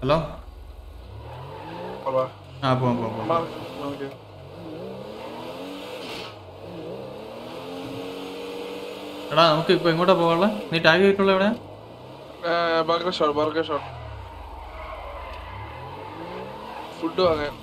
Hello വാ. ആ പോവാം പോവാം പോവാം മാറ്, നമുക്ക്. എടാ നമുക്ക് ഇപ്പൊ എങ്ങോട്ടാ പോകാനുള്ള നീ ടാഗ് ചെയ്തിട്ടുള്ള എവിടെ ഏ, burger shot burger shot food വാങ്ങാൻ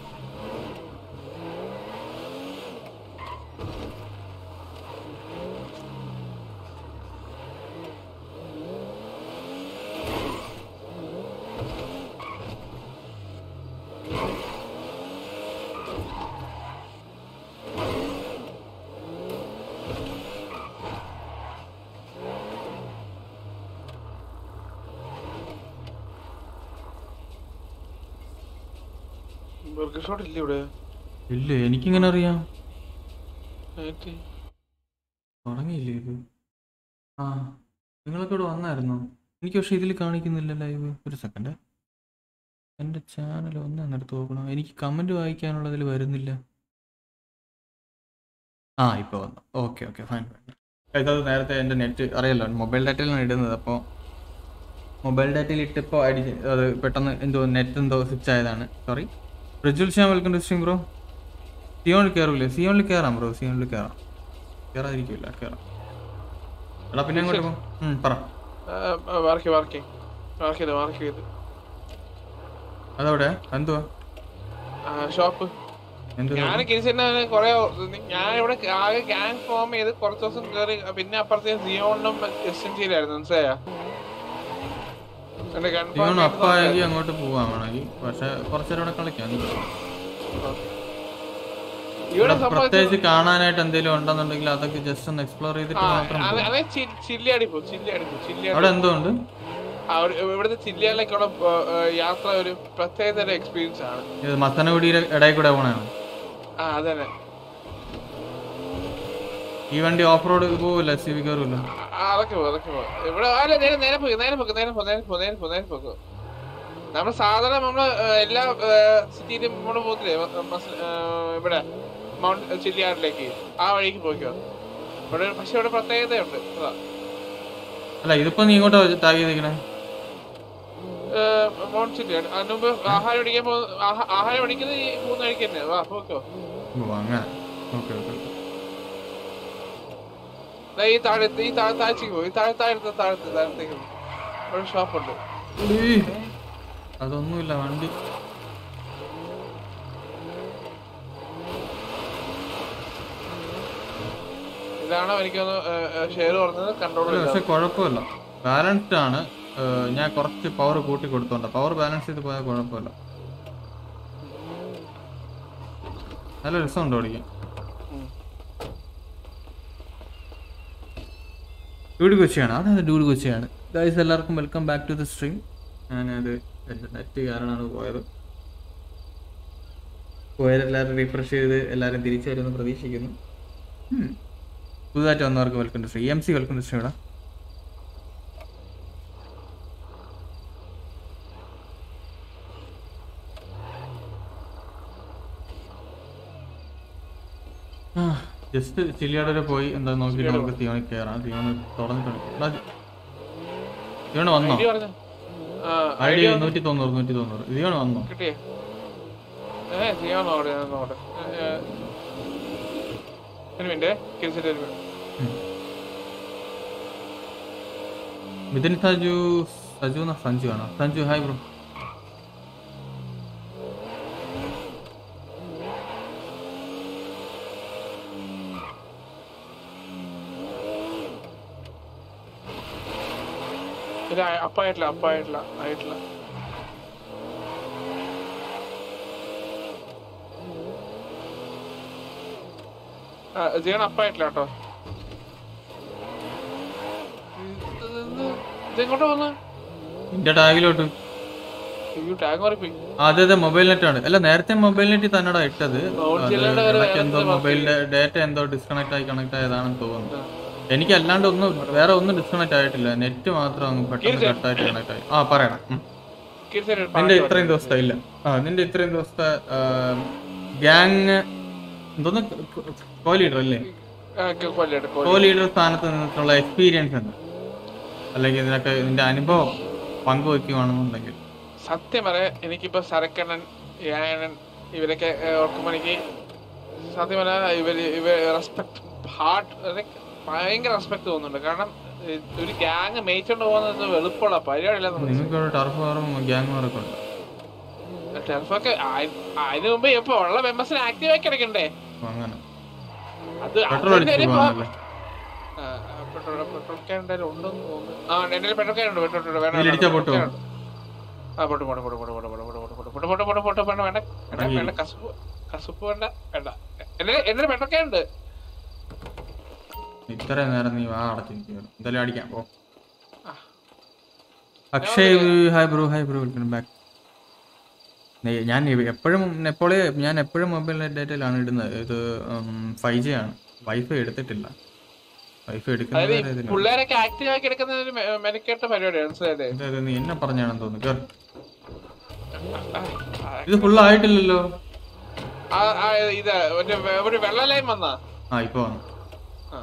ബർഗർ ഷോട്ട് ഇല്ല ഇവിടെ ഇല്ല എനിക്കിങ്ങനെ അറിയാം നൈറ്റ്. തുടങ്ങിയില്ലേ ഇത് ആ നിങ്ങളൊക്കെ ഇവിടെ വന്നായിരുന്നോ എനിക്ക് പക്ഷെ ഇതിൽ കാണിക്കുന്നില്ല ലൈവ് ഒരു സെക്കൻഡ് എൻ്റെ ചാനൽ ഒന്ന് എന്നിടത്ത് നോക്കണം എനിക്ക് കമൻറ്റ് വായിക്കാനുള്ളതിൽ വരുന്നില്ല ആ ഇപ്പോൾ വന്നു ഓക്കെ ഓക്കെ ഫൈൻ ഫൈൻ ഇതത് നേരത്തെ എൻ്റെ നെറ്റ് അറിയാലോ മൊബൈൽ ഡാറ്റയിലാണ് ഇടുന്നത് അപ്പോൾ മൊബൈൽ ഡാറ്റയിൽ ഇട്ടിപ്പോൾ അടിച്ച് അത് പെട്ടെന്ന് എന്തോ നെറ്റ് എന്തോ സ്വിച്ച് ആയതാണ് sorry Prajwal Shyam welcome to stream bro സിയോണിൽ കയറൂലേ സിയോണിൽ കയറാം ബ്രോ സിയോണിൽ കയറാം കയറാതിരിക്കില്ല കയറാം എടാ പിന്നെ എങ്ങോട്ട് പോകും ഉം, പറ ആ, ആ, മാർക്ക് മാർക്ക് മാർക്ക് ചെയ്ത് മാർക്ക് ചെയ്ത് അതവിടെ എന്തുവാ ആ, ഷോപ്പ് എന്ത് ഞാൻ കിരിച്ചെന്നെ കൊറേ ഞാൻ ഇവിടെ ആകെ ഗ്യാങ് ഫോം ചെയ്ത് കുറച്ച് ദിവസം കയറി പിന്നെ അപ്പുറത്തെ സിയോണിനും എസ് മനസ്സിലായോ എന്റെ gun farm സിയോൺ ചെയ്ത് അപ്പായെങ്കിൽ അങ്ങോട്ട് പോവാൻ വേണമെങ്കിൽ പക്ഷെ കുറച്ചേരം ഇവിടെ കളിക്കാം എന്ത്? ഇവിടെ ഇവിടെ സംഭവിച്ചത് പ്രത്യേകിച്ച് കാണാനായിട്ട് എന്തെങ്കിലും ഉണ്ടെന്നുണ്ടെങ്കിൽ അതൊക്കെ ജസ്റ്റ് ഒന്ന് എക്സ്പ്ലോർ ചെയ്തിട്ട് ആ, മാത്രം അതെ പോവാം. അതെ ചില്ലിയാടി പോ ചില്ലിയാടി പോ ചില്ലിയാടി അവിടെ എന്തോ ഉണ്ട് ആ, ഒരു- ഇവിടുത്തെ ചില്ലിയാടിലേക്കുള്ള ആ, ആ, യാത്ര ഒരു പ്രത്യേക തരം എക്സ്പീരിയൻസ് ആണ് ഇത് മത്തനകുടിയുടെ ഇടയിൽ കൂടെ പോണാണ് ആ അതന്നെ ഈ വണ്ടി ഓഫ് റോഡ് പോവില്ല സി വി കയറില്ല ആ, അതൊക്കെ പോ അതൊക്കെ പോ ഇവിടെ അല്ല നേരെ നേരെ പോയി നേരെ പോക്ക് നേരെ പോ നേരെ പോ നേരെ പോ നേരെ പോക്ക് നമ്മൾ സാധാരണ നമ്മള് ആ, എല്ലാ സിറ്റിയിലും നമ്മള് പോകത്തില്ലേ മ- മസ്- ആ, ഇവിടെ മൗണ്ട് ചില്ലിയാടിലേക്ക് ആ വഴിക്ക് പോയിക്കോ ഇവിടെ പക്ഷെ ഇവിടെ പ്രത്യേകതയുണ്ട് അതാ അല്ല ഇതിപ്പോ നീ ഇങ്ങോട്ടാ ടാഗ് ചെയ്തിരിക്കണേ ഏഹ്, മൗണ്ട് ചില്ലിയാട് അതിന് മുമ്പ് ആഹാരം അടിക്കാൻ പോ ആഹാ- ആഹാരം അടിക്കുന്നത് ഈ മൂന്ന് വഴിക്ക് തന്നെ വാ പോക്കോ ഓ അങ്ങനെ ഓക്കെ ഓക്കെ ദാ ഈ താഴെ ഈ താഴെ താഴ്ചക്ക് പോകും ഈ താഴെ താഴത്തെ താഴത്തെ താഴത്തേക്ക് പോ. ഇവിടെ ഷോപ്പുണ്ട് അതൊന്നുമില്ല വണ്ടി ഇതാണോ എനിക്കൊന്ന് ഷെയർ പറഞ്ഞത് കൺട്രോൾ അല്ല, പക്ഷെ കുഴപ്പമില്ല ബാലൻസ്ഡ് ആണ് ഏഹ് ഞാൻ കുറച്ച് പവർ കൂട്ടി കൊടുത്തോണ്ട പവർ ബാലൻസ് ചെയ്ത് പോയാൽ കുഴപ്പമില്ല നല്ല രസമുണ്ട് ഓടിക്കാൻ ഡ്യൂഡ് കൊച്ചിയാണ് അതെ ഡ്യൂഡ് കൊച്ചിയാണ് ഗൈസ് എല്ലാവർക്കും welcome back to the stream ഞാനത് എൻ്റെ നെറ്റ് കാരണമാണ് പോയത് പോയതെല്ലാവരും റീഫ്രഷ് ചെയ്ത് എല്ലാവരും തിരിച്ചു വരുമെന്ന് പ്രതീക്ഷിക്കുന്നു ഉം. പുതുതായിട്ട് വന്നവർക്ക് welcome to stream M C welcome to stream ഇടാം ജസ്റ്റ് ചില്ലിയാട് വരെ പോയി എന്താ നോക്കി നമുക്ക് തീവണി കയറാം തീവണി തുറന്നിട്ടുണ്ട് തീവണ വന്നോ ഐഡിയ പറഞ്ഞ ഐ ഡി നൂറ്റി തൊണ്ണൂറ് നൂറ്റി തൊണ്ണൂറ് തീവണ വന്നോ കിട്ടിയേ ഏ ചെയ്യാണോ അവിടെ നോട്ടെ ഒരു മിനിറ്റ് തിരിച്ചിട്ട് ഒരു മിനിറ്റ് മിഥുൻ സജു സജു എന്നാ സഞ്ജു ആണോ സഞ്ജു ഹായ് ബ്രോ ഇല്ല അപ്പായിട്ടില്ല അപ്പായിട്ടില്ല ആയിട്ടില്ല ആ ചെയ്യണം അപ്പായിട്ടില്ല കേട്ടോ ഇതെങ്ങോട്ടാ വന്ന് എന്റെ ടാഗിലോട്ട് അയ്യോ ടാഗ് മാറിപ്പോയി അതെ അതെ മൊബൈൽ നെറ്റ് ആണ് അല്ല നേരത്തെ മൊബൈൽ നെറ്റിൽ തന്നെടാ ഇട്ടത് Mobile അത് ജില്ലയുടെ വേറെ ഇടയ്ക്ക് എന്തോ വേറെ മൊബൈലിന്റെ ഡേറ്റ എന്തോ ഡിസ്കണക്ട് ആയി കണക്ട് ആയതാണെന്ന് തോന്നുന്നു എനിക്ക് അല്ലാണ്ട് ഒന്നും വേറെ ഒന്നും ഡിസ്കണക്ട് ആയിട്ടില്ല നെറ്റ് മാത്രം അങ്ങ് പെട്ടെന്ന് കട്ടായിട്ട് കണക്ട് ആയി ആ പറയണം ഉം. നിന്റെ ഇത്രയും ദിവസത്തെ ഇല്ല ആ നിന്റെ ഇത്രയും ദിവസത്തെ ഗ്യാങ് എന്തോന്ന് കോ ലീഡർ അല്ലേ കോ ലീഡർ സ്ഥാനത്ത് നിന്നിട്ടുള്ള എക്സ്പീരിയൻസ് ഉണ്ട് അല്ലെങ്കിൽ ഇതിനൊക്കെ നിന്റെ അനുഭവം പങ്കുവെക്കുകയാണെന്നുണ്ടെങ്കിൽ സത്യം പറയാ എനിക്കിപ്പോ സരക്കണ്ണൻ യാനൻ ഇവരൊക്കെ ഏഹ്, ഓർക്കുമ്പോ എനിക്ക് സത്യം പറയാ ഇവര് ഇവ റെസ്പെക്ട് ഹാർട്ട് ഭയങ്കര റെസ്പെക്ട് തോന്നുന്നുണ്ട് കാരണം ഏഹ്, ഒരു ഗ്യാങ് മേയിച്ചോണ്ട് പോകുന്നത് വെളുപ്പുള്ള പരിപാടിയില്ലെന്ന് നിങ്ങൾക്ക് ഇവിടെ ടർഫ് വാറും ഗ്യാങ് വാറൊക്കെ ഉണ്ട് ടെൽഫൊക്കെ അതിനു മുമ്പ് ഇപ്പൊ ഉള്ള മെമ്പേഴ്സിനെ ആക്റ്റീവ് ആക്കി എടുക്കണ്ടേ അപ്പൊ അങ്ങനെ അത് പെട്രോൾ അതിന്റെ അടിച്ചു ഒരു പോകാനല്ലേ ആ, ആ, പെട്രോൾ പെട്രോൾ ക്യാൻ എന്തായാലും ഉണ്ടെന്ന് തോന്നുന്നു ആ എന്റെ പെട്രോൾ ക്യാൻ ഉണ്ട് പെട്രോൾ ഉണ്ട് വേണ്ട ഇതിലിടിച്ചാ പെട്രോൾ പൊട്ടുവോ? ക്യാൻ ഉണ്ട്. ആ പൊട്ടു പൊട്ടു പൊട്ടു പൊട്ടു പൊട്ടു പൊട്ടു പൊട്ടു പൊട്ടു പൊട്ടു പൊട്ടു പൊട്ടു പൊട്ടു വേണ്ട വേണ്ട വേണ്ട അയ്യോ. വേണ്ട കസുപ്പ് കസുപ്പ് വേണ്ട വേണ്ട എന്റെ എന്റെ പെട്രോൾ ക്യാൻ ഉണ്ട് ഇത്രയും നേരം നീ വാ അടച്ചിരിക്കുന്നു എന്തായാലും അടിക്കാം പോ ആ. Akshay hi bro hi bro welcome back ഞാൻ എപ്പോഴും എപ്പോഴേ ഞാൻ എപ്പോഴും മൊബൈൽ ഡേറ്റയിലാണ് ഇടുന്നത് ഇത് ഫൈവ് ജി ആണ് വൈഫൈ എടുത്തിട്ടില്ല വൈഫൈ അതായത് എടുക്കുന്നത് ഈ വേറെ ഇതിലാണ്. പിള്ളേരൊക്കെ ആക്റ്റീവ് ആക്കി എടുക്കുന്ന ഒരു മെ- മെനക്കെട്ട പരിപാടിയാണ് മനസ്സിലായത് ഇത് നീ എന്നെ പറഞ്ഞാണെന്ന് തോന്നുന്നു കേറ്. ഇത് ഫുൾ ആയിട്ടില്ലല്ലോ ഇത് ഒരു വെ- ഒരു വെള്ള ലൈൻ വന്നാ ആ ഇപ്പൊ വന്നു ആ.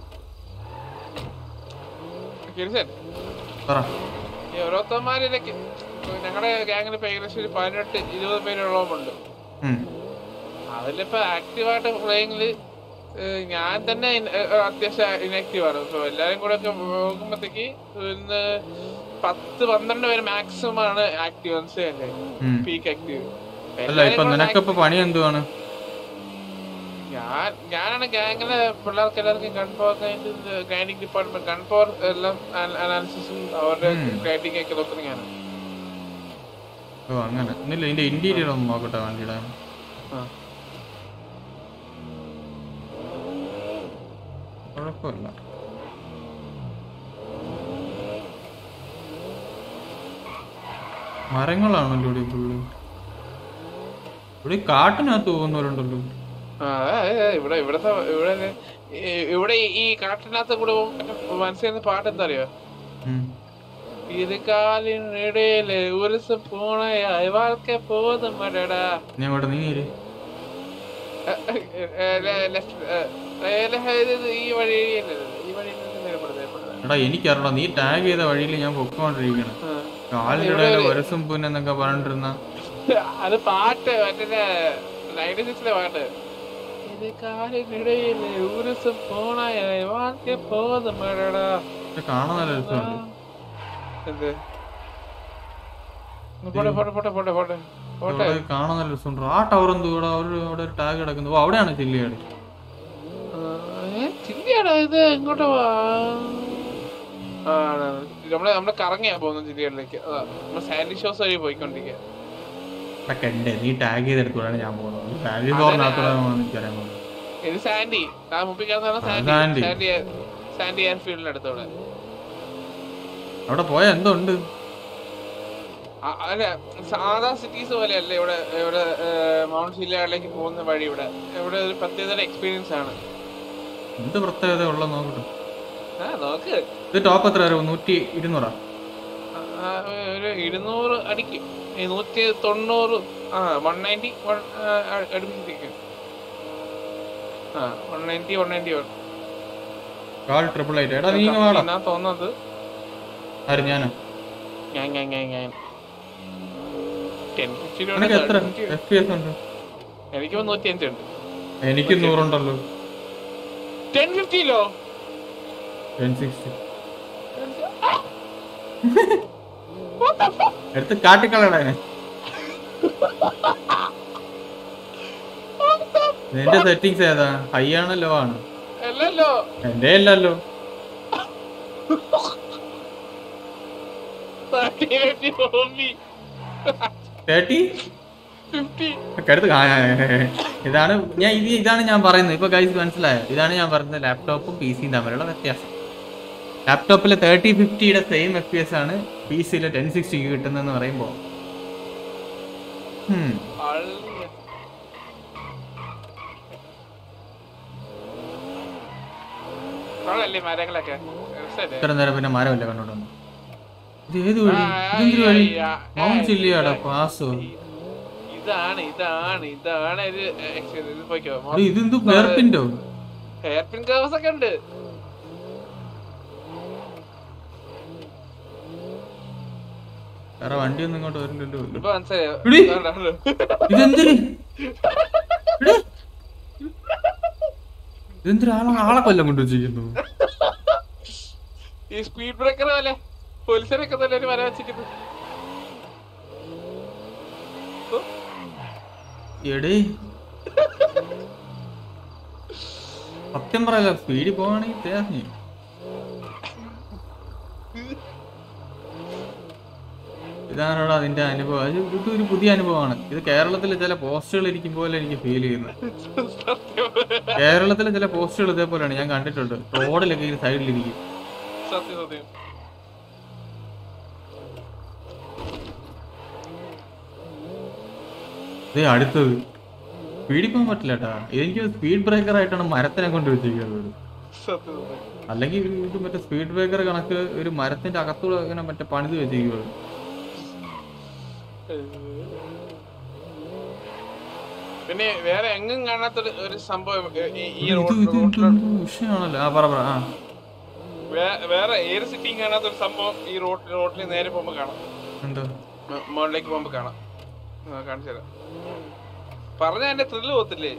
കിരിസൻ, പറ ഈ ഓരോരുത്തന്മാരിലേക്ക് ഞങ്ങളുടെ ഗ്യാങ്ങിൽ ഇപ്പൊ ഏകദേശം ഒരു പതിനെട്ട് ഇരുപത് പേരുള്ളതുണ്ട് ഉം. അതിലിപ്പോ ആക്റ്റീവായിട്ട് പ്ലേയിങ്ങില് ഞാൻ തന്നെ ഇൻ- ഏ, അത്യാവശ്യം ഇനാക്റ്റീവ് ആണ് ഇപ്പൊ എല്ലാരും കൂടെ ഒക്കെ നോക്കുമ്പോഴത്തേക്ക് ഇന്ന് പത്ത് പന്ത്രണ്ട് പേര് മാക്സിമം ആണ് ആക്റ്റീവ് മനസ്സിലല്ലേ ഉം. പീക്ക് ആക്റ്റീവ് അല്ല ഇപ്പൊ നിനക്കിപ്പോ പണി എന്തുവാണ് ഞാൻ ഞാനാണ് ഗ്യാങ്ങിലെ പിള്ളേർക്ക് എല്ലാവർക്കും gun power grinding department gun power എല്ലാം അനാലിസിസും അവരുടെ ഉം. ഗ്രൈൻഡിങ് ഒക്കെ നോക്കുന്നത് ഞാനാണ് ഓ അങ്ങനെ ഒന്നില്ല ഇതിന്റെ ഇന്റീരിയർ ഒന്ന് നോക്കട്ടെ വണ്ടിയുടെ ആ. കുഴപ്പമില്ല മരങ്ങളാണല്ലോ ഇവിടെ ഫുള്ള് ഇവിടെ ഈ കാട്ടിനകത്ത് പോകുന്നവരുണ്ടല്ലോ ആ, അതെ, അതെ, ഇവിടെ ഇവിടത്തെ ഇവിടെ ഈ- ഇവിടെ ഈ- ഈ കാട്ടിനകത്ത് കൂടെ മനസ്സിലാകുന്ന പാട്ട് എന്താ അറിയോ ഉം. ഇരുകാലിനിടയില് ഒരു പൂണയായി വാഴ്ക്ക പോതും മടടാ ഞാൻ ഇവിടെ നീ ഇരി. ഈ വഴി ഈ വഴി എടാ എനിക്കറിയടാ നീ ടാഗ് ചെയ്ത വഴിയിൽ ഞാൻ പൊക്കോണ്ടിരിക്കണം കാലിയുടെ വരസും പൂന്നെന്നൊക്കെ പറഞ്ഞിരുന്ന അത് പാട്ട് മറ്റേ നയൻറ്റി സിക്സിലെ പാട്ട് ഇത് കാലിനിടയില് ഒരു പൂണയായി വാഴ്ക്ക പോതും മടടാ ഇത് കാണാൻ നല്ല രസമുണ്ട് എന്ത് പോട്ടെ പോട്ടെ പോട്ടെ പോട്ടെ പോട്ടെ പോട്ടെ ഇവിടെ കാണാൻ നല്ല രസമുണ്ട് ആ ടവർ എന്തോ ഇവിടെ ഒരു അവിടെ ഒരു ടാഗ് കിടക്കുന്നത് ഓ അവിടെയാണ് ചില്ലിയാട് ചില്ലിയാടാ ഇത് ഇങ്ങോട്ട് വാ ആ, ആണ്, ആണ്. നമ്മള് നമ്മള് കറങ്ങിയാ പോകുന്നത് ജില്ലകളിലേക്ക് അതാ നമ്മൾ സാൻഡി ഷോസ് വഴി പോയിക്കൊണ്ടിരിക്കുക ഇതൊക്കെ എന്റെ നീ ടാഗ് ചെയ്തെടുത്തോടാണ് ഞാൻ പോകുന്നത് ഫാമിലി ഫോറിനകത്തൂടെ എനിക്കറിയാൻ പോകുന്നത് ഇത് സാൻഡി ആ മുമ്പിൽ കാണുന്നതാണ് സാൻഡി സാൻഡി. സാൻഡി സാൻഡി എയർഫീൽഡിന്റെ അടുത്തൂടെ അവിടെ പോയാ എന്തോ ഉണ്ട് ആ, അല്ല സാധാ സിറ്റീസ് പോലെ അല്ല ഇവിടെ ഇവിടെ മൗണ്ട് ജില്ലകളിലേക്ക് പോകുന്ന വഴി ഇവിടെ ഇവിടെ ഒരു പ്രത്യേകത എക്സ്പീരിയൻസ് ആണ് എന്ത് പ്രത്യേകത ഉള്ള നോക്കട്ടെ ആ നോക്ക് ഇത് ടോപ്പ് എത്ര വരും നൂറ്റി ഇരുന്നൂറാ ആ, ഒരു ഇരുന്നൂറ് അടിക്കും ഈ നൂറ്റി തൊണ്ണൂറ് ആ വൺ നയൻറ്റി വൺ അടുപ്പിച്ചിരിക്കും ആ one ninety one ninety one call triple eight എടാ നീ ഇങ്ങ് വാടാ എന്നാ തോന്നുന്നത് ആര് ഞാനാ ഞാൻ ഞാൻ ഞാൻ ഞാൻ ടെൻ ഫിഫ്റ്റി നിനക്ക് എത്ര എഫ് പി എസ് ഉണ്ട് എനിക്ക് നൂറ്റി അഞ്ചുണ്ട് എനിക്ക് നൂറുണ്ടല്ലോ ടെൻ ഫിഫ്റ്റിയിലോ ടെൻ സിക്സ്റ്റി എടുത്ത് കാട്ടിക്കളയടാ നിന്റെ സെറ്റിങ്സ് ഏതാ ഹൈ ആണോ ലോ ആണ് അല്ലല്ലോ എന്റെ അല്ലല്ലോ തേർട്ടി ഫിഫ്റ്റി അടുത്ത് കാ- ഇതാണ് ഞാൻ ഇത് ഇതാണ് ഞാൻ പറയുന്നത് ഇപ്പൊ ഗൈസ് മനസ്സിലായോ ഇതാണ് ഞാൻ പറയുന്നത് ലാപ്ടോപ്പും പി സിയും തമ്മിലുള്ള വ്യത്യാസം ലാപ്ടോപ്പിലെ തേർട്ടി ഫിഫ്റ്റിയുടെ സെയിം എഫ് പി എസ് ആണ് പി സിയിലെ ടെൻ സിക്സ്റ്റിക്ക് കിട്ടുന്നതെന്ന് പറയുമ്പോൾ ഉം. അല്ലേ മരങ്ങളൊക്കെ രസല്ലേ? ഇത്ര നേരം പിന്നെ മരമല്ലേ കണ്ടോണ്ട് വന്നു ഇത് ഏത് വഴി ആ, ഇതെന്തൊരു ആ, വഴി ആ, മൗണ്ട് ആ, ചില്ലിയാടാ ഇത് പാസോ ഇതാണ് ഇതാണ് ഇതാണ് ഒരു excuse, ഇത് പോയിക്കോ അത് ഇതെന്തോ പേർപ്പിന്റോ ഹെയർ പിൻ കവേഴ്സ് ഒക്കെ ഉണ്ട് വേറെ വണ്ടിയൊന്നും ഇങ്ങോട്ട് വരില്ലല്ലോ ഇപ്പൊ മനസ്സിലായോ എടി. വേണ്ട, വേണ്ട. ഇതെന്തിന് എടേ. ഇതെന്തിന് ആളെ ആളെ കൊല്ലം കൊണ്ട് വെച്ചിരിക്കുന്നു ഈ സ്പീഡ് ബ്രേക്കർ പോലെ പോലീസിനൊക്കെ തന്നെ ഒരു വര വെച്ചിരിക്കുന്നു ഓ, എടേ സത്യം പറയല്ല സ്പീഡിൽ പോവാണെങ്കിൽ തേഞ്ഞു ഇതാണോടാ അതിന്റെ അനുഭവം അത് ഇത് ഒരു പുതിയ അനുഭവമാണ് ഇത് കേരളത്തിലെ ചില പോസ്റ്റുകൾ ഇരിക്കും പോലെ എനിക്ക് ഫീൽ ചെയ്യുന്നത് സത്യം കേരളത്തിലെ ചില പോസ്റ്റുകൾ ഇതേപോലെയാണ് ഞാൻ കണ്ടിട്ടുണ്ട് റോഡിലൊക്കെ ഈ സൈഡിലിരിക്കും സത്യം സത്യം ഇതേ അടുത്തത് സ്പീഡിൽ പോകാൻ പറ്റില്ല കേട്ടാ എനിക്ക് സ്പീഡ് ബ്രേക്കർ ആയിട്ടാണ് മരത്തിനെ കൊണ്ട് വെച്ചിരിക്കുന്നത് സത്യം സത്യം അല്ലെങ്കിൽ ഇത് മറ്റേ സ്പീഡ് ബ്രേക്കർ കണക്ക് ഒരു മരത്തിന്റെ അകത്തൂടെ ഇങ്ങനെ മറ്റേ പണിത് വെച്ചിരിക്കുന്നത് പിന്നെ വേറെ എങ്ങും കാണാത്തൊരു ഒരു സംഭവം ഈ- ഈ ഇത് റോഡ് ഇത് ഇത് റോഡിലോട്ട് എന്തോ വിഷയമാണല്ലോ ആ പറ പറ ആ വേ- വേറെ ഏത് സിറ്റിയും കാണാത്തൊരു സംഭവം ഈ റോഡ് റോഡിൽ നേരെ പോകുമ്പോ കാണാം എന്തോ മ- മുകളിലേക്ക് പോകുമ്പോ കാണാം ആ, കാണിച്ചു തരാം പറഞ്ഞ എന്റെ ത്രില്ല് പോത്തില്ലേ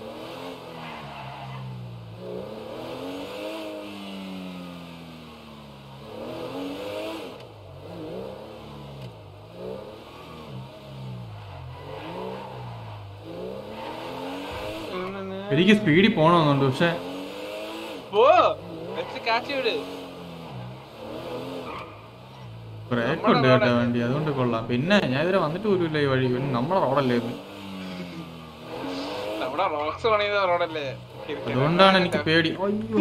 എനിക്ക് സ്പീഡിൽ പോകണമെന്നുണ്ട് പക്ഷെ പോ വെച്ച് കാച്ചി വിട് ബ്രേക്ക് ഉണ്ട് കേട്ടോ വണ്ടി അതുകൊണ്ട് കൊള്ളാം പിന്നെ ഞാൻ ഇതുവരെ വന്നിട്ട് പോലുമില്ല ഈ വഴി പിന്നെ നമ്മളെ റോഡല്ലേ ഇത് നമ്മുടെ റോക്സ് പണിയുന്ന റോഡല്ലേ അതുകൊണ്ടാണ് എനിക്ക് പേടി അയ്യോ.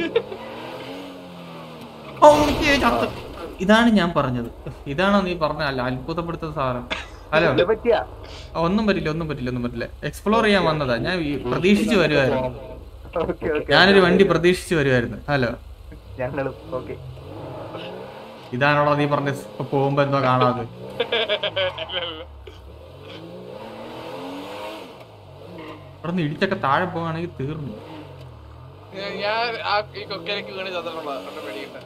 ഓ, എനിക്ക് ചത്ത്. ഇതാണ് ഞാൻ പറഞ്ഞത് ഇതാണോ നീ പറഞ്ഞ അല്ല അത്ഭുതപ്പെടുത്തുന്ന സാധനം ഹലോ ഇത് പറ്റിയാ ആ, ഒന്നും പറ്റില്ല ഒന്നും പറ്റില്ല ഒന്നും പറ്റില്ല എക്സ്പ്ലോർ ചെയ്യാൻ വന്നതാ ഞാൻ ഈ പ്രതീക്ഷിച്ച് വരുമായിരുന്നു ഓക്കെ ഓക്കെ ഞാനൊരു വണ്ടി പ്രതീക്ഷിച്ച് വരുമായിരുന്നു ഹലോ ഞങ്ങളും ഓക്കെ ഇതാണോടാ നീ പറഞ്ഞ ഇപ്പൊ പോകുമ്പോ എന്തോ കാണാതെ അവിടെ നിന്ന് ഇടിച്ചൊക്കെ താഴെ പോവാണെങ്കിൽ തീർന്നു ഞാൻ ആ ഈ കൊക്കയിലേക്ക് വീണ് ചത്തിട്ടുള്ള ഒട്ടും പേടിക്കണ്ട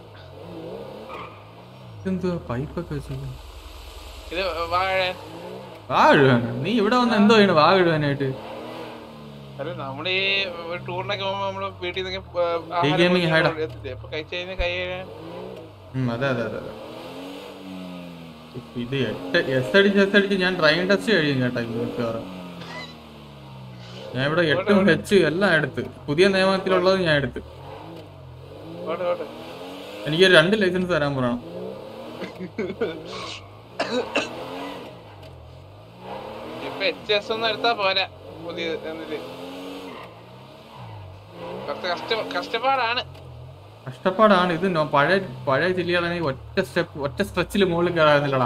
എന്തുവാ പൈപ്പൊക്കെ വെച്ചു ഇത് വാഴ വാഴുവാണ് നീ ഇവിടെ വന്ന് എന്തോ ചെയ്യണം വാ കഴുവാനായിട്ട് അല്ല നമ്മുടെ ഈ ടൂറിനൊക്കെ പോകുമ്പോ നമ്മള് വീട്ടിൽ ഈ gaming hide ആ. നിന്ന് അപ്പൊ കഴിച്ചു കഴിഞ്ഞാൽ കൈ കഴുകാൻ ഉം, അതെ അതെ അതെ അതെ ഇത് എട്ട് എസ് അടിച്ച് എസ് അടിച്ച് ഞാൻ ഡ്രൈവിംഗ് ടെസ്റ്റ് കഴിയും കേട്ടോ ഇത് മിക്കവാറും ഞാൻ ഇവിടെ എട്ടും എച്ച് എല്ലാം എടുത്ത് പുതിയ നിയമത്തിലുള്ളത് ഞാൻ എടുത്ത് ഓട്ടെ ഓട്ടെ എനിക്ക് രണ്ട് ലൈസൻസ് തരാൻ പറയണം ഇപ്പൊ എച്ച് എസ് ഒന്നും എടുത്താ പോരാ പുതിയ എന്നിട്ട് കുറച്ച് കഷ്ട കഷ്ടപ്പാടാണ് കഷ്ടപ്പാടാണ് ഇത് നോ- പഴയ പഴയ ജില്ലകളാണെങ്കിൽ ഒറ്റ സ്റ്റെപ്പ് ഒറ്റ സ്ട്രെച്ചിൽ മുകളിൽ കയറാന്നില്ലടാ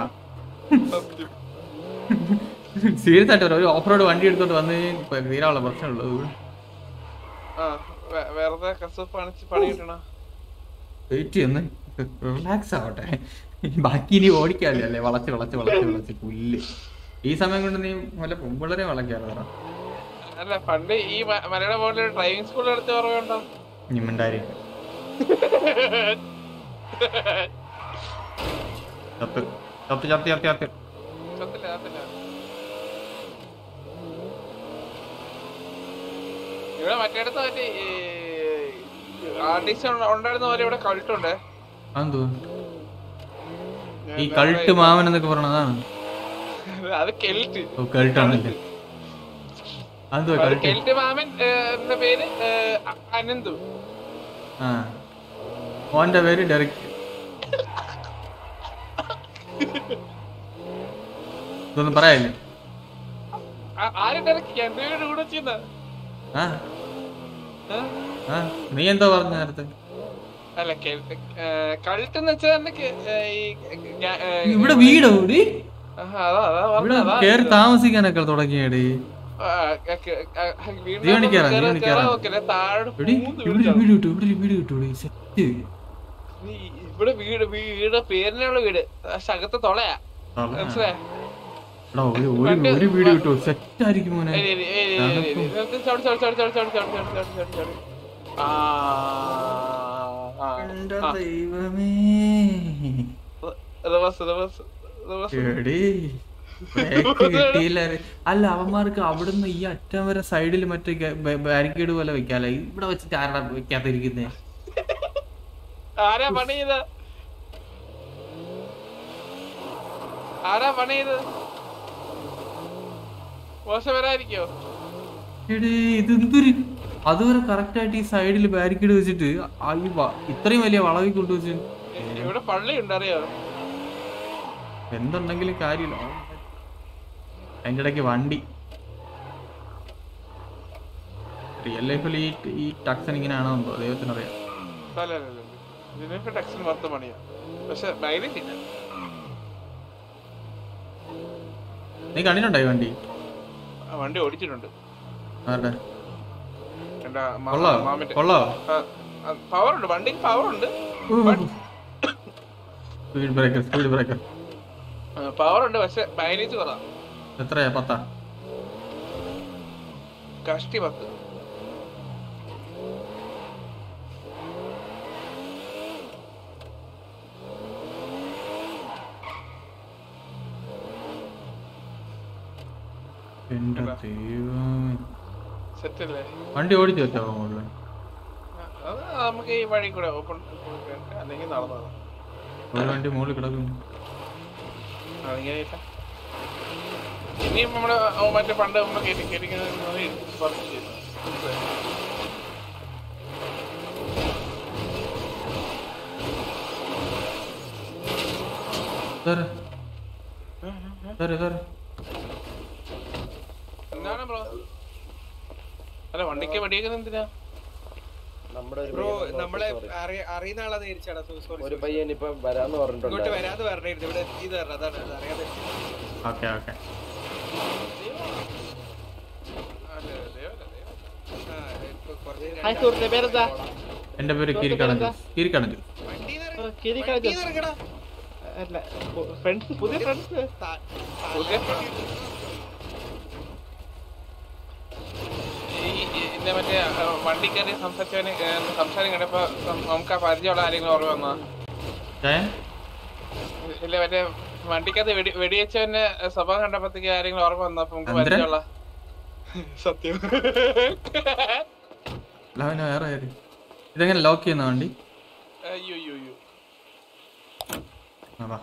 സീരിയസ് ആയിട്ട് പറയാം. ഒരു ഓഫ് റോഡ് വണ്ടി എടുത്തോണ്ട് വന്നു കഴിഞ്ഞാൽ തീരാനുള്ള പ്രശ്നമുള്ളത് ആ വെ- വെറുതെ കസൂപ്പ് പണിച്ച് പണി കിട്ടണ വെയിറ്റ് ചെയ്യുന്ന റിലാക്സ് ആവട്ടെ ബാക്കി ഇനി ഓടിക്കാല്ലേ അല്ലേ വളച്ച് വളച്ച് വളച്ച് വളച്ച് പുല്ല് ഈ സമയം കൊണ്ട് നീ വല്ല പൊമ്പിളരെ വളക്കാറ് അല്ല പണ്ട് ഈ മ- മലയുടെ മുകളിൽ ഡ്രൈവിംഗ് സ്കൂൾ എടുത്ത ഓർമ്മയുണ്ടോ നിമ്മണ്ടാരി ചത്ത് ചത്ത് ചത്ത് ചത്ത് ചത്ത് ചത്തില്ല ചത്തില്ല ഇവിടെ മറ്റേടത്ത് മറ്റേ ആർട്ടിസ്റ്റ് ഉണ്ടായിരുന്ന പോലെ ഇവിടെ കൾട്ടുണ്ട് അതെന്തോ ഈ കൾട്ട് മാമൻ എന്നൊക്കെ പറഞ്ഞതാണ് അത് കെൽറ്റ് ഓ കൾട്ടാണല്ലേ അതെന്തോ അത് കൾട്ട് കെൽറ്റ് മാമൻ ഏ, എന്ന പേര് ഏ, അ- അനന്തു ആ ഓന്റെ പേര് ഡെറിക് ഇതൊന്നും പറയാല്ലേ ആ- ആരും ഇറക്കി എന്റെ വീട് കൂടെ ചെയ്യുന്ന ആ ആ നീ എന്തോ പറഞ്ഞ നേരത്തെ അല്ല കൾട്ട് എന്ന് വെച്ചാൽ എനിക്ക്, ഏ, ഈ ഗ- ഏ, ഇവിടെ വീടോ ഇവിടെ ആഹാ, അതാ അതാ ഇവിടെ പറഞ്ഞത്, അതാ കേറി താമസിക്കാനൊക്കെ തുടങ്ങിയടി ആ, ക- ക- ആ, വീടിനകത്ത് തീവണ്ടി കേറാം, കേറാൻ- തീവണ്ടി കേറാൻ കേറാം. നോക്കല്ലേ, താഴെ എടി മൂന്ന് ഇവിടെ ഒരു വീടാണ്. വീട് കിട്ടും ഇവിടെ ഒരു വീട് കിട്ടൂടി സെറ്റ് നീ ഇവിടെ വീട് വീട് പേരിനുള്ള വീട് പക്ഷെ അകത്ത് തൊളയാ മനസ്സിലായോ എടാ ഒരു ഒരു ഒരു വീട് കിട്ടുമോ സെറ്റ് ആയിരിക്കും മോനെ ഏയ് ഏയ് ഏയ് ഏയ് ഏയ് ഏയ് നിർത്ത് ചവിട്ടി ചവിട്ടി ചവിട്ടി ചവിട്ടി ചവിട്ടി ചവിട്ടി ചവിട്ടി ചവിട്ടി ചവിട്ടി ചവിട്ടി. ആ, ആ, എന്റെ ആ. ദൈവമേ റിവേഴ്സ് റിവേഴ്സ് ദിവസം എടീ, ബ്രേക്ക് കിട്ടിയില്ല രെ. അല്ല അവന്മാർക്ക് അവിടുന്ന് ഈ അറ്റം വരെ സൈഡിൽ മറ്റേ ബാരിക്കേഡ് പോലെ വെക്കാല ഇവിടെ വെച്ചിട്ട് ആരാ വെക്കാതിരിക്കുന്നേ ആരാ പണി ചെയ്ത ആരാ പണി ചെയ്ത് മോശം വരാതിരിക്കോ എടേ ഇതെന്തൊരു അതുവരെ കറക്റ്റ് ആയിട്ട് ഈ സൈഡിൽ ബാരിക്കേഡ് വെച്ചിട്ട് ആ ഈ വ- ഇത്രയും വലിയ വളവിൽ കൊണ്ടുവച്ച് ഇവിടെ പള്ളിയുണ്ട് അറിയോ എന്തുണ്ടെങ്കിലും കാര്യമില്ല അതിന്റെ ഇടയ്ക്ക് വണ്ടി റിയൽ ലൈഫിൽ ഈ ഈ ടക്സൺ ഇങ്ങനെയാണോ എന്തോ ദൈവത്തിനറിയാം അല്ല അല്ല അല്ല ഇതിനൊക്കെ ടെക്സിന് മൊത്തം പണിയാ പക്ഷെ മൈലേജ് ഇല്ല നീ കണ്ടിട്ടുണ്ടോ ഈ വണ്ടി ആ വണ്ടി ഓടിച്ചിട്ടുണ്ട് ആരുടെ എന്റെ കൊള്ളോ മാമിന്റെ കൊള്ളോ പവർ ഉണ്ട് വണ്ടിക്ക് പവർ ഉണ്ട് speed breaker speed breaker power ഉണ്ട് പക്ഷെ മൈലേജ് കുറവാ എത്രയാ പത്താ കഷ്ടി പത്ത് എന്റെ ദൈവമേ സെറ്റ് അല്ലേ വണ്ടി ഓടിച്ചു വെച്ചോ മുകളിൽ അത് നമുക്ക് ഈ വഴി കൂടെ ഓപ്പൺ അല്ലെങ്കിൽ നടന്നതാണ് ഒരു വണ്ടി മുകളിൽ കിടക്കുന്നു അതിങ്ങനെ ഇല്ല. ഇനിയും നമ്മുടെ ഓ, മറ്റേ പണ്ട് നമ്മൾ കേട്ടി കേട്ടിങ്ങനെ പറഞ്ഞു ചെയ്തു സാറേ സാറേ സാറേ എന്താണ് ബ്രോ അല്ല വണ്ടിക്ക് വെടിയേക്കുന്നത് എന്തിനാ നമ്മുടെ ഒരു ബ്രോ പയ്യൻ വന്നു, നമ്മളെ sorry. അറി- അറിയുന്ന ആളെ നേരിച്ചാടാ സോറി ഒരു പയ്യൻ ഇപ്പൊ വരാന്ന് ഇങ്ങോട്ട് പറഞ്ഞിട്ടുണ്ട് വരാതെ പറഞ്ഞിരുന്നു ഇവിടെ ഇത് തരണം അതാണ് അത് അറിയാതെ ഓക്കെ ഓക്കെ അല്ല, ദൈവമല്ല, ദൈവം. ആ, ഇപ്പൊ കുറച്ച് ഹായ് സുഹൃത്തെ പേരെന്താ എന്റെ പേര് കിരിക്കടൻ ജോസ് കിരിക്കടൻ ജോസ് വണ്ടീന്ന് ഇറങ്ങ്. കിരിക്കാ വണ്ടീന്ന് ഇറങ്ങടാ. അല്ല ഫ്രണ്ട്സ് പുതിയ ഫ്രണ്ട്സ് താ- പുതിയ ഈ ഈ- ഇതിന്റെ മറ്റേ ആ, വണ്ടി കയറി സംസാരിച്ചവന് ഏ, സംസാരം കേട്ടപ്പോ സം- നമുക്ക് ആ പരിചയമുള്ള ആരെങ്കിലും ഓർമ്മ വന്നാ ജയൻ ഇല്ല മറ്റേ വണ്ടിക്കകത്ത് വെടി വെടിവെച്ചവന്റെ സ്വഭാവം കണ്ടപ്പോഴത്തേക്ക് ആരെങ്കിലും ഓർമ്മ വന്നപ്പോ നമുക്ക് ചന്ദ്രൻ? പരിചയമുള്ള സത്യം അല്ല അവന് വേറെ ആര് ഇതെങ്ങനെ ലോക്ക് ചെയ്യുന്ന വണ്ടി അയ്യോ അയ്യോ അയ്യോ ആ, വാ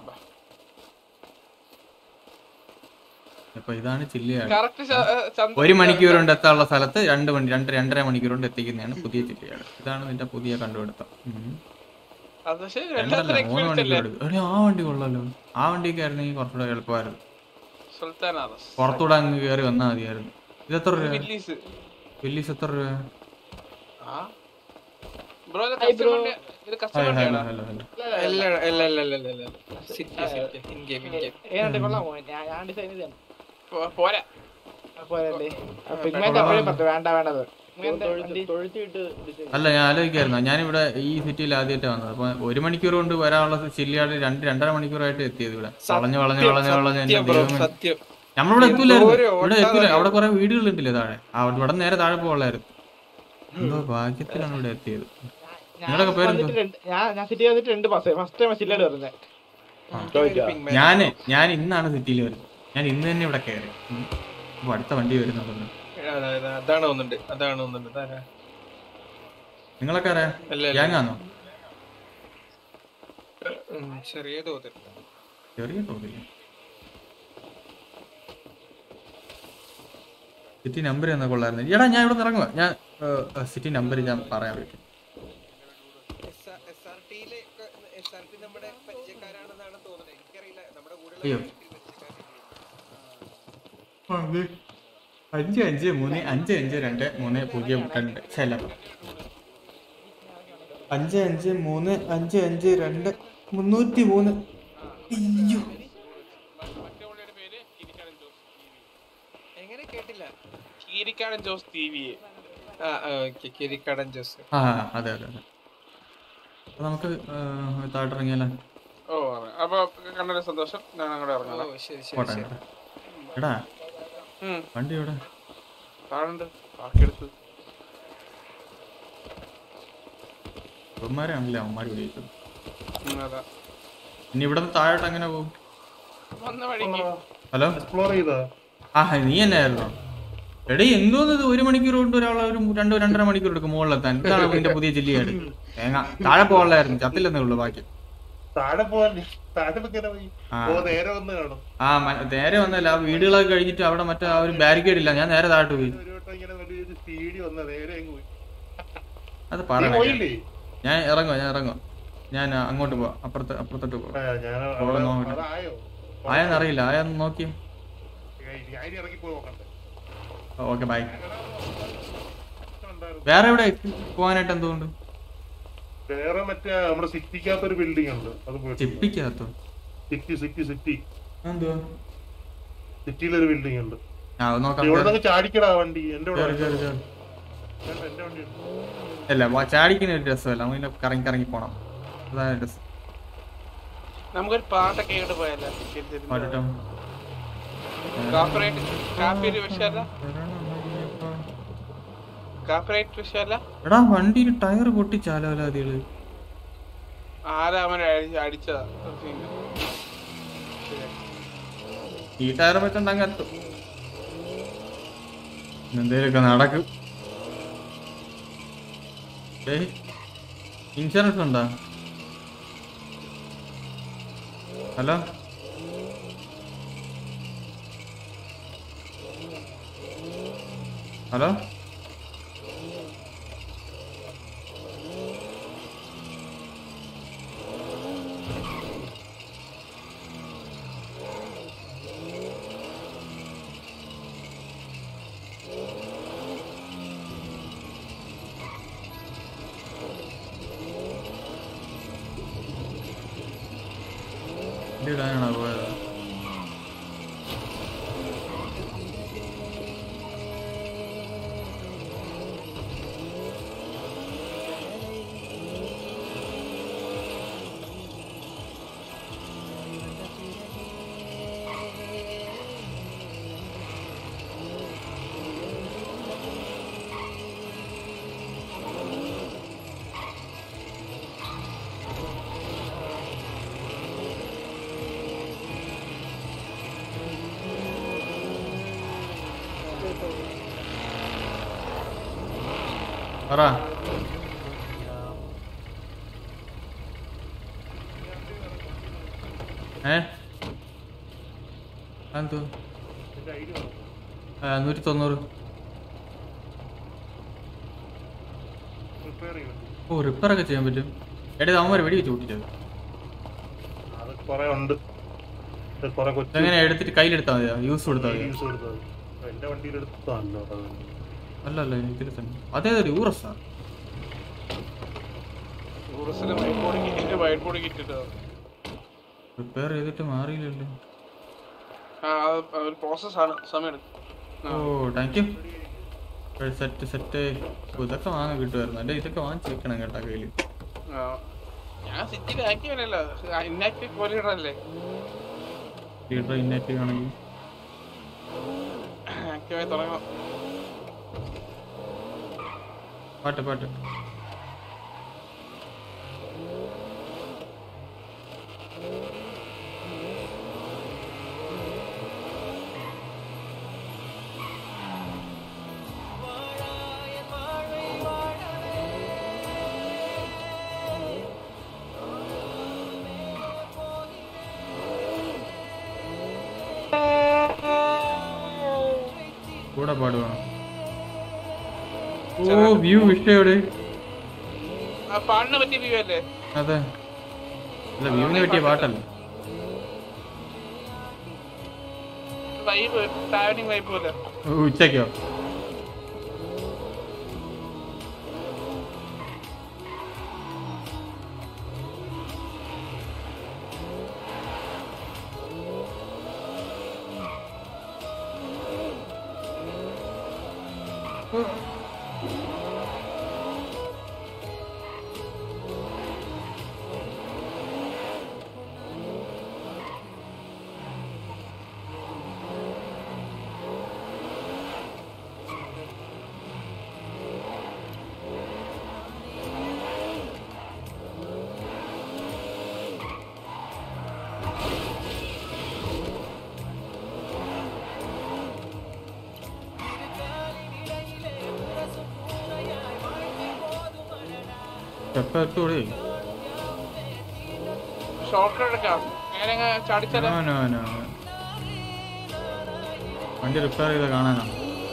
അപ്പൊ ഇതാണ് ചില്ലിയാണ് കറക്റ്റ് ഒരു മണിക്കൂർ കൊണ്ട് എത്താനുള്ള സ്ഥലത്ത് രണ്ട് മണി രണ്ട് രണ്ടര മണിക്കൂർ കൊണ്ട് എത്തിക്കുന്നതാണ് പുതിയ ചില്ലിയാണ് ഇതാണ് നിന്റെ പുതിയ കണ്ടുപിടുത്തം ഉം. അത് പക്ഷേ രണ്ടല്ല രണ്ടാമത്തെ മൂന്ന് എക്സ്പീരിയൻസ് മണിക്കൂർ അല്ലേ എടുക്കും എടീ, ആ വണ്ടി കൊള്ളാലോ ആ വണ്ടിയൊക്കെ ആയിരുന്നെങ്കിൽ കുറച്ചുകൂടെ എളുപ്പമായിരുന്നു സുൽത്താൻ ആദർശ് പുറത്തൂടെ അങ്ങ് കയറി വന്നാൽ മതിയായിരുന്നു ഇത് എത്ര രൂപ വില്ലീസ് വില്ലീസ് എത്ര രൂപ ആ ബ്രോ ഇത് Hi, bro. കസ്റ്റമർ ഇത് ഹായ് കസ്റ്റമർ ഹലോ വണ്ടിയാണോ ഹലോ ഹലോ അല്ല അല്ല അല്ല അല്ല അല്ല അല്ല city city in game in game ഏതാണ്ട് കൊള്ളാമോ ഞാൻ ഞാൻ ഡിസൈൻ ചെയ്താണ് പോ- പോരാ പോരല്ലേ പിഗ്മെന്റ് അപ്പോഴേ പറഞ്ഞു വേണ്ട വേണ്ടത് ഇങ്ങനത്തെ വണ്ടി തൊഴുത്തിട്ട് design അല്ല ഞാൻ ആലോചിക്കായിരുന്നു ഞാനിവിടെ ഈ സിറ്റിയിൽ ആദ്യമായിട്ടാണ് വന്നത് അപ്പൊ ഒരു മണിക്കൂർ കൊണ്ട് വരാനുള്ള ചില്ലിയാണ് രണ്ട് രണ്ടര മണിക്കൂറായിട്ട് എത്തിയത് ഇവിടെ വളഞ്ഞ് വളഞ്ഞ് വളഞ്ഞ് വളഞ്ഞ് എന്റെ സത്യം ബ്രോ ദൈവമേ. സത്യം നമ്മളിവിടെ എത്തൂലായിരുന്നു ഒരു ഇവിടെ ഓട്ടം എത്തൂല അറിയോ? അവിടെ കുറെ വീടുകളുണ്ടല്ലേ താഴെ ആ, ഇവിടെ നേരെ താഴെ പോകായിരുന്നു എന്തോ ഭാഗ്യത്തിലാണ് ഇവിടെ എത്തിയത് ഞാൻ നിങ്ങളുടെയൊക്കെ പേരെന്തുവാ? വന്നിട്ട് രണ്ട് ഞാൻ ഞാൻ സിറ്റി വന്നിട്ട് രണ്ട് മാസം ഫസ്റ്റ് ടൈം സിറ്റിയിലാണ് വരുന്നത് ചോദിക്കാം. ഞാന് ഞാൻ ഇന്നാണ് സിറ്റിയിൽ വരുന്നത് ഞാൻ ഇന്ന് തന്നെ ഇവിടെ കയറി ഉം. അപ്പൊ അടുത്ത വണ്ടി വരുന്നുണ്ടല്ലോ അതാ, അതാ, അതാണ് ഒന്നുണ്ട് അതാണ് ഒന്നുണ്ട് അതാരാ നിങ്ങളൊക്കെ അറിയാം അല്ല അല്ല ഗ്യാങ്ങാന്നോ ഉം, ചെറിയ തോതിൽ ചെറിയ തോതില്ല സിറ്റി നമ്പർ എന്നാ കൊള്ളായിരുന്നു എടാ ഞാൻ ഇവിടെ ഇറങ്ങുക ഞാൻ സിറ്റി നമ്പർ ഞാൻ പറയാൻ പറ്റും എസ് ആർ ടിയിലെ എസ് ആർ ടി നമ്മുടെ പരിചയക്കാരാണെന്നാണ് തോന്നുന്നത് എനിക്കറിയില്ല നമ്മുടെ കൂടെ അയ്യോ. അഞ്ച് അഞ്ച് മൂന്ന് അഞ്ച് അഞ്ച് രണ്ട് മൂന്ന് പൂജ്യം രണ്ട് ചെലവ് അഞ്ച് അഞ്ച് മൂന്ന് അഞ്ച് അഞ്ച് രണ്ട് മുന്നൂറ്റി മൂന്ന് അയ്യോ മറ്റേ പുള്ളിയുടെ പേര് കിരിക്കാടൻ ജോസ് എങ്ങനെ കേട്ടില്ല കീരിക്കാടൻ ജോസ് ടി വി ആ ഓക്കെ കിരിക്കടൻ ജോസ് ആ അതെ അതെ അതെ അപ്പൊ നമുക്ക് താഴോട്ടിറങ്ങിയാലോ ഓ അപ്പൊ കണ്ടൊരു സന്തോഷം ഞാൻ അങ്ങോട്ട് ഓ ഇറങ്ങാം ശരി ശരി പോട്ടെ ശരി അങ്ങോട്ട്. എടാ ഉം വണ്ടി എവിടെ താഴുണ്ട് ബാക്കിയെടുത്ത് അവന്മാരാണല്ലേ അവന്മാർ വിളിക്കുന്നത് ഉം, അതാ ഇനി ഇവിടെ നിന്ന് താഴോട്ട് അങ്ങനെ പോകും വന്ന വഴിക്ക് ഹലോ എക്സ്പ്ലോർ ചെയ്താ ആ നീ തന്നെ ആയിരുന്നു എടീ എന്തോന്ന് ഇത് ഒരു മണിക്കൂർ കൊണ്ട് ഒരാളെ ഒരു രണ്ട് രണ്ടര മണിക്കൂർ എടുക്കും മുകളിലെത്താൻ ഇതാണ് നിന്റെ പുതിയ ജില്ലയാട് തേങ്ങ താഴെ പോകാനായിരുന്നു ചത്തില്ലെന്നേ ഉള്ളൂ ബാക്കി താഴെ പോവാൻ താഴെ ഇങ്ങനെ പോയി ആ. ഓ നേരെ വന്ന് കാണും ആ മ- നേരെ വന്നല്ല ആ വീടുകളൊക്കെ കഴിഞ്ഞിട്ട് അവിടെ മറ്റേ ആ ഒരു ബാരിക്കേഡ് ഇല്ല ഞാൻ നേരെ താഴോട്ട് പോയി ഒരു വട്ടം ഇങ്ങനെ വലിയൊരു സ്പീഡ് വന്ന നേരെ അങ്ങ് പോയി അത് നീ പറയണേ പോയില്ലേ ഞാൻ ഇറങ്ങും ഞാൻ ഇറങ്ങും ഞാൻ ആ, അങ്ങോട്ട് പോവാം അപ്പുറത്ത് അപ്പുറത്തോട്ട് പോവാം ആ, ഞാൻ ഓ, അവിടെ- നോക്കട്ടെ. അതായോ ആയെന്നറിയില്ല ആയെന്ന് നോക്കി ഞാൻ ഇറങ്ങി പോയി നോക്കണ്ടേ ഓക്കെ ബൈ ഉണ്ടായിരുന്നു. വേറെ എവിടെ പോകാനായിട്ട് എന്തുകൊണ്ട് വേറെ മറ്റേ നമ്മുടെ സിറ്റിക്കകത്ത് ഒരു ബിൽഡിംഗ് ഉണ്ട് അത് പോയിട്ടുണ്ട്. ചിപ്പിക്കകത്തോ സിറ്റി സിറ്റി സിറ്റി എന്തുവാ സിറ്റിയിലൊരു ബിൽഡിംഗ് ഉണ്ട് ആ അത് നോക്കാം ഇവിടെ നിന്ന് ചാടിക്കടാ വണ്ടി എന്റെ ഇവിടെ കേറ്, കേറ്, കേറ്. വേണ്ട, എന്റെ വണ്ടി ഉണ്ട്. അല്ല വാ- ചാടിക്കുന്ന ഒരു രസമല്ല നമുക്ക് കറങ്ങി കറങ്ങി പോണം അതാണ് രസം നമുക്കൊരു പാട്ടൊക്കെ ഇങ്ങോട്ട് പോയല്ലേ പാട്ടോ കാപ്പറേറ്റ് കാപ്പി ഒരു വിഷയമല്ല കാപ്പറേറ്റ് വിഷയമല്ല എടാ വണ്ടിയിൽ ടയർ പൊട്ടിച്ചാലോലാതികള് ആരാ അവനെ അടി- അടിച്ചതാ ഈ ടയർ വെച്ചോണ്ട് അങ്ങ് എത്തും എന്തേലൊക്കെ നടക്കും ഏയ് ഇൻഷുറൻസ് ഉണ്ടോ ഹലോ ഹലോ വണ്ടി ഇടാനാണോ പോയത് പറ ഏ എന്തോ എന്റെ ഐഡി വേണം. നൂറ്റി തൊണ്ണൂറ് റിപ്പയർ ചെയ്യണം ഓ റിപ്പയർ ഒക്കെ ചെയ്യാൻ പറ്റും എടേ അവന്മാർ വെടി വെച്ച് കൂട്ടിച്ചത് അത് കുറെ ഉണ്ട് ഇത് കുറെ കൊച്ചു ഇതെങ്ങനെ എടുത്തിട്ട് കയ്യിലെടുത്താൽ മതിയോ യൂസ് കൊടുത്താൽ മതിയോ യൂസ് കൊടുത്തത് എന്റെ വണ്ടിയിൽ എടുത്തല്ലോ അത് അല്ല അല്ല ഇതിൽ തന്നെ അതേതൊരു യൂറസാ ടൂറിസ്റ്റിന് വൈറ്റ് ബോർഡ് കിറ്റിട്ട് വൈറ്റ് ബോർഡ് കിറ്റിട്ട് റിപ്പയർ ചെയ്തിട്ട് മാറിയില്ലല്ലോ ആ അത് ഒരു പ്രോസസ്സാണ് സമയം എടുക്കും ഓ താങ്ക് യു സെറ്റ് സെറ്റ് ഇതൊക്കെ വാങ്ങാൻ കിട്ടുമായിരുന്നു എൻ്റെ ഇതൊക്കെ വാങ്ങിച്ച് വെക്കണം കേട്ടാ കയ്യിൽ ആ. ഞാൻ സിറ്റിയിൽ ആക്റ്റീവ് അല്ലല്ലോ ഇന്നാക്റ്റീവ് കോലിഡറല്ലേ ലീഡർ ഇന്നാക്റ്റീവ് ആണെങ്കിൽ ആക്റ്റീവായി തുടങ്ങണം പാട്ട് പാട്ട് കൂടെ പാടുവാണ് ഓ വ്യൂ വിഷയോടെ ആ പാടിനെ പറ്റിയ വ്യൂ അല്ലേ അതെ അല്ല വ്യൂവിനെ പറ്റിയ പാട്ടല്ല വൈബ് ട്രാവലിംഗ് വൈബ് പോലെ ഓ, ഉച്ചയ്ക്കോ സ്റ്റെപ്പ് എത്തൂടെ ഷോർട്ട് കട്ട് എടുക്കാം നേരെ അങ്ങ് ചാടിച്ചാലോ നോ നോ നോ വണ്ടി റിപ്പയർ ചെയ്ത് കാണാനാ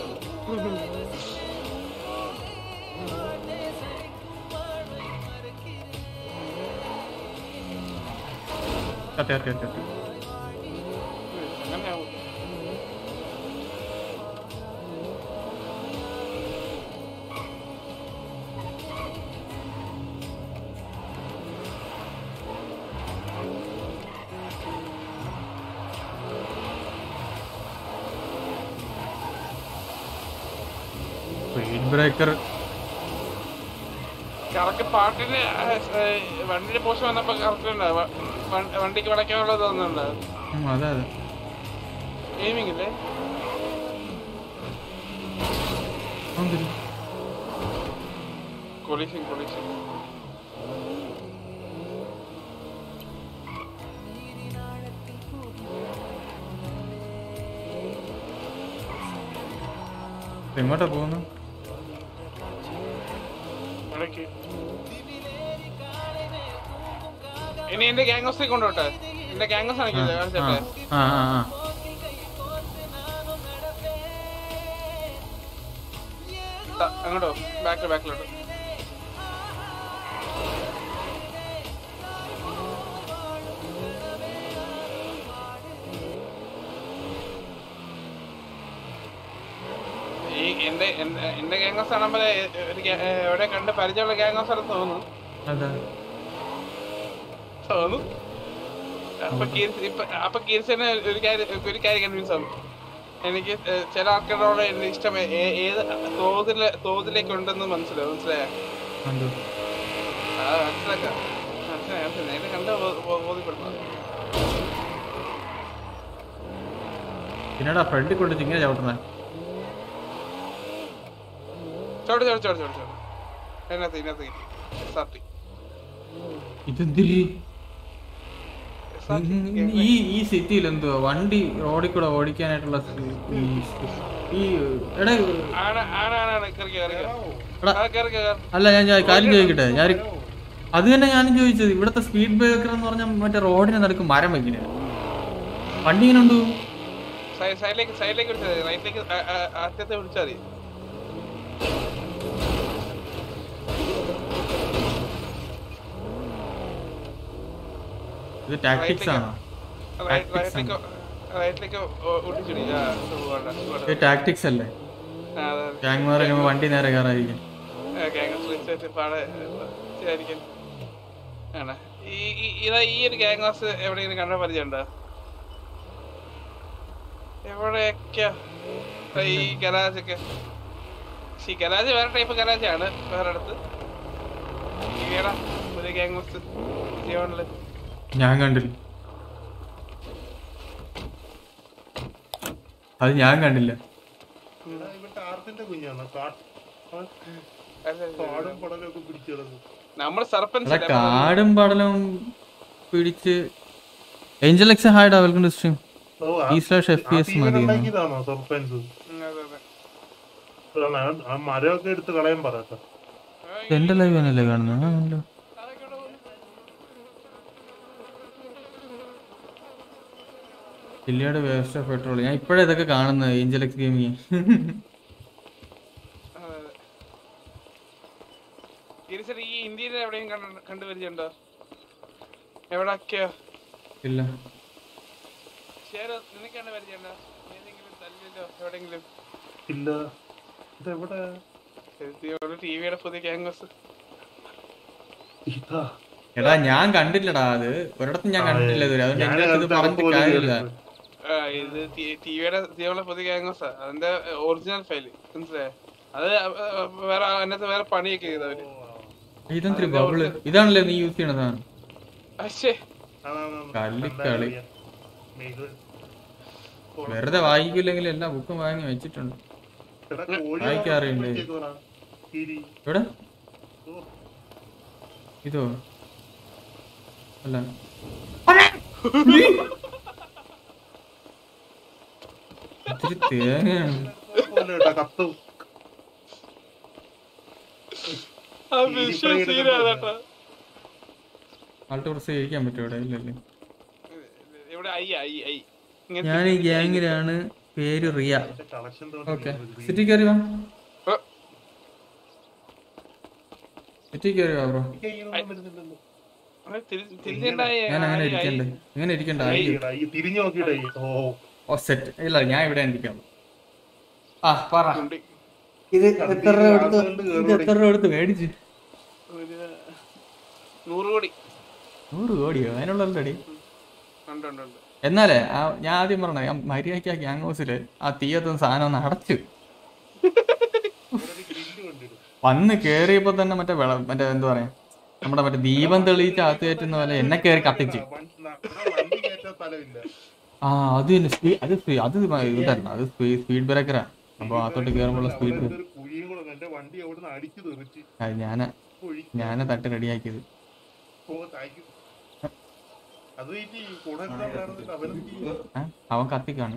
കത്തി കത്തി കത്തി കത്തി അങ്ങനെ ആവും. സ്പീഡ് ബ്രേക്കർ കറക്റ്റ് പാട്ടിന് ആ, ഏ, വണ്ടിയുടെ പോസ്റ്റ് വന്നപ്പോ കറക്റ്റ് ഉണ്ട് വ- വ- വണ്ടിക്ക് വിളക്കാനുള്ളത് തോന്നുന്നുണ്ട് അതെ അതെ എയിമിംഗ് ഇല്ലേ അതെന്തിന്? കൊളീഷൻ കൊളീഷൻ എങ്ങോട്ടാ പോകുന്നു ഇടയ്ക്ക് ഇനി എന്റെ ഗ്യാങ് ഹൗസിൽ കൊണ്ടുപോട്ടെ എന്റെ ഗ്യാങ് ഹൗസ് ആ ആണെങ്കിലേ ആ കാണിച്ചേ ആ ആ അങ്ങോട്ടോ ബാക്ക് ബാക്കിലോട്ട് ഈ എന്റെ എന്റെ- എന്റെ ഗ്യാങ് ഹൗസ് ആകുമ്പോൾ ഒരു ഗാ- ഏ, എവിടെ കണ്ട് പരിചയമുള്ള ഗ്യാങ് ഹൗസ് ആണെന്ന് തോന്നുന്നു അതെ തോന്നുന്നു അപ്പൊ കീർത്തി ഇപ്പൊ അപ്പൊ കീർത്തിനെ ഒരു കാര്യം ഒരു കാര്യം കൺവിൻസ് ആവും എനിക്ക് ഏ, ചില ആൾക്കാരോട് എന്റെ ഇഷ്ടം ഏ- ഏ- ഏത് തോതില് തോതിലേക്ക് ഉണ്ടെന്ന് മനസ്സിലാവും മനസ്സിലായോ കണ്ടു ആ മനസ്സിലാക്കാം മനസ്സിലായി മനസ്സിലായി നേരെ കണ്ട് ബോ- ബോ- ബോധ്യപ്പെടണം പിന്നീടാ ഫ്രണ്ടിൽ കൊണ്ട് ഇങ്ങനെ ചവിട്ടുന്നേ ചോട് ചോട് ചോട് ചോട് ചോട് ഇതിനകത്ത് ഇതിനകത്ത് സാർട്ടി ഇതെന്തിരി ഈ ഈ സിറ്റിയിൽ എന്തുവാ വണ്ടി റോഡിൽ കൂടെ ഓടിക്കാനായിട്ടുള്ള സ് ഈ ഈ എടാ ആണ് ആണ് ആണ് ആണ് കയറിക്കോ കയറിക്കോ എടാ ആ കയറിക്കോ കയറി അല്ല ഞാൻ ചോ- കാര്യം ചോദിക്കട്ടെ ഞാൻ അത് തന്നെ ഞാനും ചോദിച്ചത് ഇവിടുത്തെ സ്പീഡ് ബ്രേക്കർ എന്ന് പറഞ്ഞാൽ മറ്റേ റോഡിന് നടുക്ക് മരം വെക്കില്ല വണ്ടി ഇങ്ങനെ ഉണ്ടോ സൈഡിലേക്ക് സൈഡിലേക്ക് വിളിച്ചാൽ മതി റൈറ്റിലേക്ക് അറ്റത്തെ വിളിച്ചാൽ മതി ഇത് ടാക്ടിക്സ് ആണോ റൈറ്റ് Tactics റൈറ്റിലേക്ക് റൈറ്റിലേക്ക് ഒട്ടിച്ചിടി ആ വേണ്ട ഇത് ടാക്ടിക്സ് അല്ലേ അതെ ഗ്യാങ്മാർ കഴിയുമ്പോൾ വണ്ടി നേരെ കയറായിരിക്കും ഗ്യാങ് തീർച്ചയായിട്ടും പാടെ ശരിയായിരിക്കും ആണ് ഈ ഈ- ഇതാ ഈ ഒരു ഗ്യാങ് ഹൗസ് എവിടെയെങ്കിലും കണ്ട പരിചയമുണ്ടോ എവിടെയൊക്കെയാ ദാ ഈ ഗരാജ് ഒക്കെ ഈ ഗരാജ് വേറെ ടൈപ്പ് ഗരാജ് ആണ് വേറെ അടുത്ത് ഈടാ പുതിയ ഗ്യാങ് ഹൗസ് ജീവനില് ഞാൻ കണ്ടില്ല അത് ഞാൻ കണ്ടില്ല എടാ, ഇവൻ ടാർസിന്റെ കുഞ്ഞാണ് കാ- ആ, കാടും പടലൊക്കെ പിടിച്ചു കിടന്നു നമ്മൾ സർപ്പൻസ് എടാ കാടും പടലവും പിടിച്ച് ഏഞ്ചൽ എക്സ് ഹായ്ഡാ വെൽക്കം ടു സ്ട്രീം ഓ ആ- ഈ സ്ലാഷ് എഫ് പി ആ എസ് തീവ്രം മതി ഉണ്ടാക്കിയതാണോ സർപ്പൻസ് ആ മരമൊക്കെ എടുത്ത് കളയാൻ പറയട്ടെ എന്റെ ലൈവ് തന്നെയല്ലേ കാണുന്നത് ആ, ആണല്ലോ. ചില്ലിയുടെ വേസ്റ്റ് ഓഫ് പെട്രോൾ ഞാൻ ഇപ്പോഴാണ് ഇതൊക്കെ കാണുന്നത് ഏഞ്ചൽ എക്സ് ഗെയിമിങ് തിരിച്ചടി ഈ ഇന്ത്യയിൽ എവിടെയും കണ്ട കണ്ടുപരിചയുണ്ടോ എവിടൊക്കെയോ ഇല്ല ശരി നിനക്ക് കണ്ട് പരിചയമുണ്ടോ ഏതെങ്കിലും തല്ലിലോ എവിടെങ്കിലും ഇല്ല ഇതെവിടെ ടിവിയുടെ പുതിയ ക്യാങ്സ് ഇതാ എടാ ഞാൻ കണ്ടില്ലടാ അത് ഒരിടത്തും ഞാൻ കണ്ടിട്ടില്ല ഇതുവരെ അതുകൊണ്ട് ഞാൻ എന്റെ അടുത്ത് ഇത് അതിനകത്ത് പറഞ്ഞിട്ട് പോലും കാര്യമില്ല കേറിപ്പോയി. ഇത് ടിവിയുടെ ടിവിയുടെ പുതിയ ക്യാങ്സ് അതിന്റെ ഒറിജിനൽ ഫയല് മനസ്സിലായോ അത് അഹ് വേറെ അതിനകത്ത് വേറെ പണിയൊക്കെ ചെയ്തവര് ഇതെന്തൊരു ബബിള് ഇതാണല്ലേ നീ യൂസ് ചെയ്യണ സാധനം പക്ഷേ ആണാണ് കള്ളിക്കളി അറിയാം. ഇത് വെറുതെ വായിക്കില്ലെങ്കിൽ എല്ലാ ബുക്കും വാങ്ങി വെച്ചിട്ടുണ്ട് എടാ, കോഴി വായിക്കാറുണ്ട്. പിടിച്ചേക്കുവാടാ. കീരി. എവിടെ ഓ, ഇതോ അല്ല ഇത്തിരി തേങ്ങയാണ് പോലെ കേട്ടാ, കത്തും ആ വിഷ്വൽ സീനാണ് ആൾട്ട് കുറച്ച് ഇരിക്കാൻ പറ്റും ഇവിടെ ഇല്ലല്ലേ ഇവിടെ ഐ ഐ ഐ ഞാൻ ഈ ഗ്യാങ്ങിലാണ് പേര് റിയ കളക്ഷൻ ഓക്കെ സിറ്റി കയറി വാ സിറ്റി കയറി വാ ബ്രോ തിരിഞ്ഞിട്ടായി ഞാൻ അങ്ങനെ ഇരിക്കണ്ടേ ഇങ്ങനെ ഇരിക്കണ്ട ഈ തിരിഞ്ഞു നോക്കിയിട്ടേ ഓ ഓ സെറ്റ് ഇല്ല ഞാൻ ഇവിടെ ഇരിക്കാം ആ പറ ഇത് എത്ര രൂപ എടുത്ത് ഇത് എത്ര രൂപ എടുത്ത് മേടിച്ച് നൂറ് കോടി നൂറ് കോടിയോ അതിനുള്ള റെഡി ഉണ്ട് ഉണ്ട് ഉണ്ട് എന്നാലേ ആ ഞാൻ ആദ്യം പറഞ്ഞ ഞാൻ മര്യാദയ്ക്ക് ആ ഗ്യാങ് ഹൗസില് ആ തീയത്തും സാധനം ഒന്ന് അടച്ചു വന്ന് കേറിയപ്പോ തന്നെ മറ്റേ വെള മറ്റേ എന്താ പറയാ നമ്മുടെ മറ്റേ ദീപം തെളിയിച്ച് അകത്ത് കയറ്റുന്ന പോലെ എന്നെ കയറി കത്തിച്ച് വണ്ടി കയറ്റാൻ സ്ഥലമില്ല ആ അത് തന്നെ സ്പീ അത് സ്പീ- അത് ഇതായിരുന്നു അത് സ്പീഡ് ബ്രേക്കറാ അപ്പൊ അകത്തോട്ട് കയറുമ്പോൾ സ്പീഡ് ഒരു കുഴിയും കൂടെ ഉണ്ട്. എന്റെ വണ്ടി അവിടുന്ന് അടിച്ചു തെറിച്ച് ഞാന് കുഴി ഞാന് തട്ട് റെഡിയാക്കിയത് ഓ താങ്ക് യു അത് ഈ കൂടെ ഉണ്ടായിരുന്നിട്ട് അവനും ഏ? അവൻ കത്തിക്കാണ്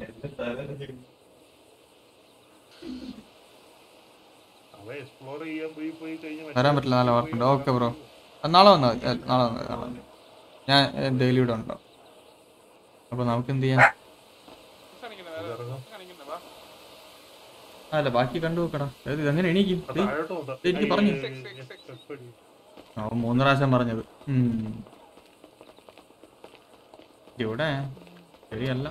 അവൻ എക്സ്പ്ലോർ ചെയ്യാൻ പോയി പോയി കഴിഞ്ഞാൽ വരാൻ പറ്റില്ല നല്ല വർക്കുണ്ട് ഓക്കെ ബ്രോ നാളെ വന്നാ മതി. ഏ, നാളെ വന്നാ മതി, നാളെ വന്നാ മതി. ഞാൻ ഡെയിലി ഇവിടെ ഉണ്ടോ അപ്പൊ നമുക്ക് എന്ത് ചെയ്യാം കാണിക്കണേ വേറെ കാണിക്കണേ വാ അല്ല ബാക്കി കണ്ടു നോക്കടാ ഏത് ഇതെങ്ങനെ എണീക്കും ദേ, താഴോട്ട് നോക്കാം. എനിക്ക് പറഞ്ഞു. ഏയ്, ഏയ്, ഏയ്, step അടി. അവൻ മൂന്ന് പ്രാവശ്യം പറഞ്ഞത് ഉം. ഇവിടെ ശരിയല്ല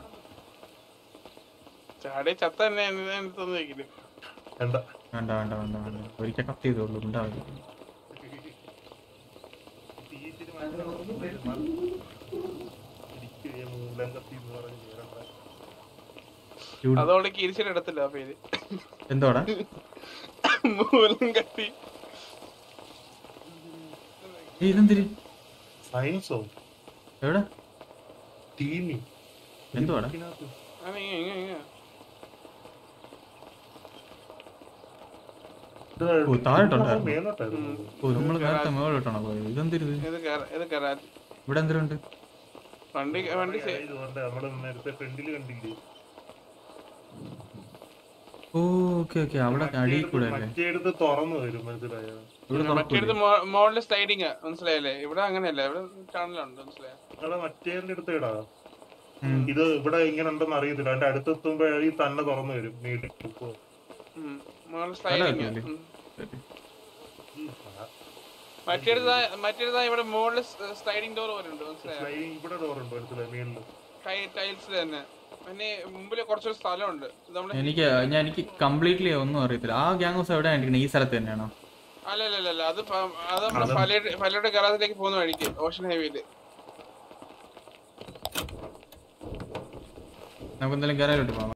ചാടി ചത്ത തന്നെ തോന്നുന്നു വെക്കില്ല വേണ്ട. വേണ്ട വേണ്ട വേണ്ട വേണ്ട ഒരിക്കൽ കത്ത് ചെയ്തോളൂ ഉണ്ടാവില്ല തീ ഇച്ചിരി മാറ്റണം. ഇടിക്ക് ഞാൻ മൂലം കത്തി എന്ന് പറഞ്ഞ് കേറണ്ട. അതോടെ കിരിച്ചിലെടുത്തില്ല ആ പേര് എന്തോടാ മൂലം കത്തി ഏയ്, ഇതെന്തിരി സയൻസോ എവിടെ ടീമി എന്തുവാടാ ഇതിനകത്ത് ആ, ഇങ്ങ, ഇങ്ങ, ഇങ്ങ. ഓ, താഴോട്ടുണ്ടായിരുന്നു. മേലോട്ടായിരുന്നു ഓ നമ്മള് നേരത്തെ മേളിട്ടാണോ പോയത് ഇതെന്തിരിത് ഇത് കേറ- ഇത് കയറാൻ ഇവിടെ എന്തിനുണ്ട് വണ്ടി വണ്ടി സേ- ഇതുകൊണ്ട് നമ്മള് നേരത്തെ ഫ്രണ്ടില് കണ്ടില്ലേ ഓ ഓക്കെ ഓക്കെ അവിടെ അടിയിൽ കൂടെ അല്ലേ മറ്റേടത്ത് തുറന്നു വരും മനസ്സിലായോ ഇവിടെ മറ്റേടത്ത് തുറക്കൂലേ? മോളില് സ്ലൈഡിങ് മനസ്സിലായില്ലേ ഇവിടെ അങ്ങനെയല്ല ഇവിടെ ടണലുണ്ട് മനസ്സിലായോ അവിടെ മറ്റേന്റെ അടുത്ത് ഇടാ ഉം. ഇത് ഇവിടെ ഇങ്ങനെ ഉണ്ടെന്ന് അറിയത്തില്ല അതിന്റെ അടുത്തെത്തുമ്പോ ഈ തന്നെ തുറന്നു വരും നീട്ടി ഉം. മോളില് സ്ലൈഡിങ് അല്ലേ? മറ്റേടത്ത് മറ്റേടത്ത് ഇവിടെ മോളില് സ്ലൈഡിങ് ഡോർ വരുന്നുണ്ട് മനസ്സിലായോ ഇവിടെ ഡോറുണ്ട് മനസ്സിലായി മേളില് ടൈൽസിൽ തന്നെ പിന്നെ മുമ്പില് കുറച്ചൊരു സ്ഥലമുണ്ട് ഇത് നമ്മള് എനിക്ക് ഞാൻ എനിക്ക് കംപ്ലീറ്റ്ലി ഒന്നും അറിയത്തില്ല ആ ഗ്യാങ് ഹൗസ് എവിടെയാണ് ഇരിക്കുന്നത് ഈ സ്ഥലത്ത് തന്നെയാണോ അല്ല അല്ല അല്ല അത് പ- അത് നമ്മുടെ ഫലയുടെ ഫലയുടെ ഗറാസിലേക്ക് പോകുന്ന വഴിക്ക് ഓഷൻ ഹൈവേയില് നമുക്ക് എന്തെങ്കിലും കയറാലോട്ട് പോകാം